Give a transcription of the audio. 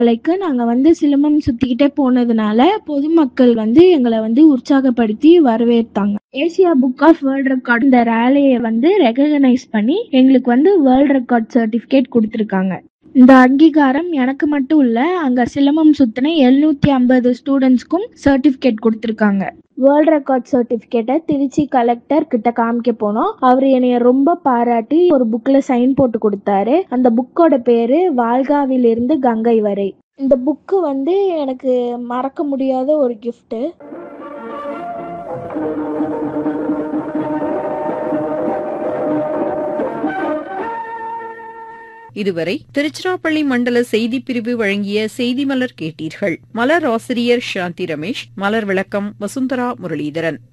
like நாங்க வந்து சிலம்பம் சுத்திக்கிட்டே போனதுனால பொதுமக்கள் வந்து எங்களை வந்து உற்சாகப்படுத்தி வரவேற்றாங்க Asia book of world record இந்த ரேலியை வந்து ரெகக்னைஸ் பண்ணி எங்களுக்கு வந்து வேர்ல்ட் ரெக்கார்ட் சர்டிஃபிகேட் கொடுத்துருக்காங்க இந்த அங்கீகாரம் எனக்கு மட்டும் இல்ல அங்க சிலம்பம் சுத்தின எழுநூத்தி ஐம்பது ஸ்டூடெண்ட்ஸ்க்கும் சர்டிஃபிகேட் கொடுத்துருக்காங்க வேர்ல்ட் ரெக்கார்ட் சர்டிஃபிகேட்டை திருச்சி கலெக்டர் கிட்ட காமிக்க போனோம் அவர் என்னைய ரொம்ப பாராட்டி ஒரு புக்ல சைன் போட்டு கொடுத்தாரு அந்த புக்கோட பேரு வால்காவிலிருந்து கங்கை வரை இந்த புக்கு வந்து எனக்கு மறக்க முடியாத ஒரு gift இதுவரை திருச்சிராப்பள்ளி மண்டல செய்திப் பிரிவு வழங்கிய செய்தி மலர் கேட்டீர்கள் மலர் ஆசிரியர் சாந்தி ரமேஷ் மலர் விளக்கம் வசுந்தரா முரளிதரன்